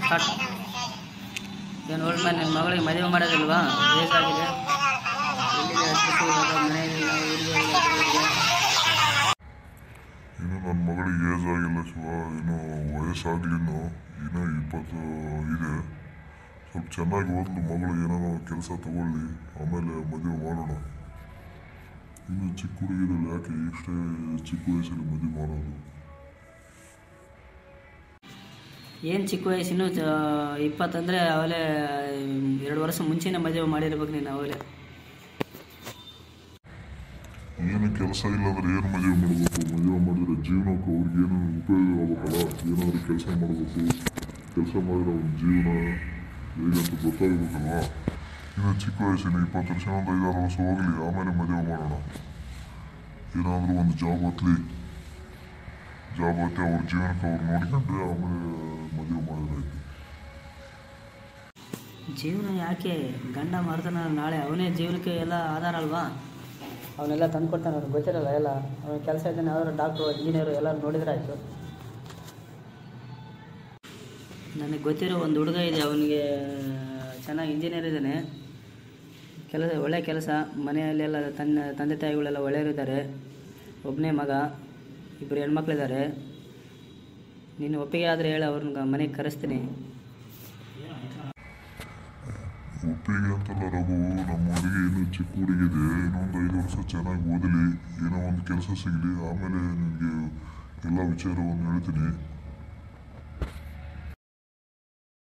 Start ಏನು old man ನಿಮ್ಮ ಮಗಳಿಗೆ ಮದುವೆ ಮಾಡೋದಿಲ್ವಾ ವಯಸ್ಸಾಗಿದೆ ಎಲ್ಲಿದೆ ಅಡ್ರೆಸ್ಸು ಇವಾಗ ಮನೆಯಲ್ಲಿಲ್ಲ ಊರಿಗೆ ಹೋಗಿಲ್ಲ ಬೆಂಗಳೂರಿಗೆ. ಇನ್ನು ನನ್ನ ಮಗಳಿಗೆ ಏಜ್ ಆಗಿಲ್ಲ ಶಿವ ಇನ್ನು ವಯಸ್ಸಾಗ್ಲಿನ್ನು ಇನ್ನೂ ಇಪ್ಪತ್ತು ಇದೆ ಸ್ವಲ್ಪ ಚೆನ್ನಾಗಿ ಓದ್ಲು ಮಗಳು ಏನೋ ಕೆಲಸ ತಗೊಳ್ಳಿ ಆಮೇಲೆ ಮದುವೆ ಮಾಡೋಣ ಇನ್ನು ಚಿಕ್ಕ ಹುಡುಗಿರಲ್ಲಿ ಯಾಕೆ ಇಷ್ಟೇ ಚಿಕ್ಕ ವಯಸ್ಸಲ್ಲಿ ಮದುವೆ ಮಾಡೋದು ಏನು ಚಿಕ್ಕ ವಯಸ್ಸು ಇನ್ನೂ ಚ- ಇಪ್ಪತ್ತಂದರೆ ಅವಲೇ ಎರಡು ವರ್ಷ ಮುಂಚೆನೇ ಮದುವೆ ಮಾಡಿರ್ಬೇಕು ನೀನು ಅವಲೇ ಏನು ಕೆಲಸ ಇಲ್ಲ ಅಂದ್ರೆ ಏನು ಮದುವೆ ಮಾಡಬೇಕು ಮದುವೆ ಮಾಡಿದ್ರೆ ಜೀವನಕ್ಕೆ ಅವ್ರಿಗೆ ಏನು ಉಪಯೋಗ ಆಗ್ಬೇಕಲ್ಲ ಏನಾದರೂ ಕೆಲಸ ಮಾಡಬೇಕು ಕೆಲಸ ಮಾಡಿದ್ರೆ ಅವ್ನ ಜೀವನ ಹೇಗಂತ ಗೊತ್ತಾಗಬೇಕಲ್ವಾ ಇನ್ನು ಚಿಕ್ಕ ವಯಸ್ಸಿನ ಇಪ್ಪತ್ತು ವರ್ಷ ಒಂದು ಐದಾರು ವರ್ಷ ಹೋಗಲಿ ಆಮೇಲೆ ಮದುವೆ ಮಾಡೋಣ ಏನಾದರೂ ಒಂದು ಜಾಬ್ ಹತ್ಲಿ ಜಾಬ್ ಹತ್ತಿ ಅವ್ರ ಜೀವನಕ್ಕೆ ಅವ್ರು ನೋಡ್ಕೊಂಡ್ರೆ ಆಮೇಲೆ ಮದುವೆ ಮಾಡೋದಾಯ್ತು ಜೀವನ ಯಾಕೆ ಗಂಡ ಮಾಡ್ತಾನ ನಾಳೆ ಅವನೇ ಜೀವನಕ್ಕೆ ಎಲ್ಲ ಆಧಾರ ಅಲ್ವಾ ಅವನ್ನೆಲ್ಲ ತಂದು ಕೊಡ್ತಾನೆ ಅವ್ನಿಗೆ ಗೊತ್ತಿರಲ್ಲ ಎಲ್ಲ ಅವನ ಕೆಲಸ ಇದ್ದಾನೆ ಯಾವ್ದಾರು ಡಾಕ್ಟ್ರು ಇಂಜಿನಿಯರು ಎಲ್ಲ ನೋಡಿದ್ರೆ ಆಯಿತು ನನಗೆ ಗೊತ್ತಿರೋ ಒಂದು ಹುಡುಗ ಇದೆ ಅವನಿಗೆ ಚೆನ್ನಾಗಿ ಇಂಜಿನಿಯರ್ ಇದ್ದಾನೆ ಕೆಲಸ ಒಳ್ಳೆ ಕೆಲಸ ಮನೆಯಲ್ಲೆಲ್ಲ ತನ್ನ ತಂದೆ ತಾಯಿಗಳೆಲ್ಲ ಒಳ್ಳೆಯವರಿದ್ದಾರೆ ಒಬ್ಬನೇ ಮಗ ಇಬ್ಬರು ಹೆಣ್ಮಕ್ಳಿದ್ದಾರೆ ನೀನು ಒಪ್ಪಿಗೆ ಆದರೆ ಹೇಳಿ ಅವ್ರನ್ನ ಮನೆಗೆ ಕರೆಸ್ತೀನಿ ಒಪ್ಪಿಗೆ ಅಂತಲ್ಲ ರಘು ನಮ್ಮ ಹುಡುಗಿ ಇನ್ನು ಚಿಕ್ಕ ಹುಡುಗಿದೆ ಇನ್ನೊಂದು ಐದು ವರ್ಷ ಚೆನ್ನಾಗಿ ಓದಲಿ ಏನೋ ಒಂದು ಕೆಲಸ ಸಿಗಲಿ ಆಮೇಲೆ ನಿನಗೆ ಎಲ್ಲ ವಿಚಾರವನ್ನು ಹೇಳ್ತೀನಿ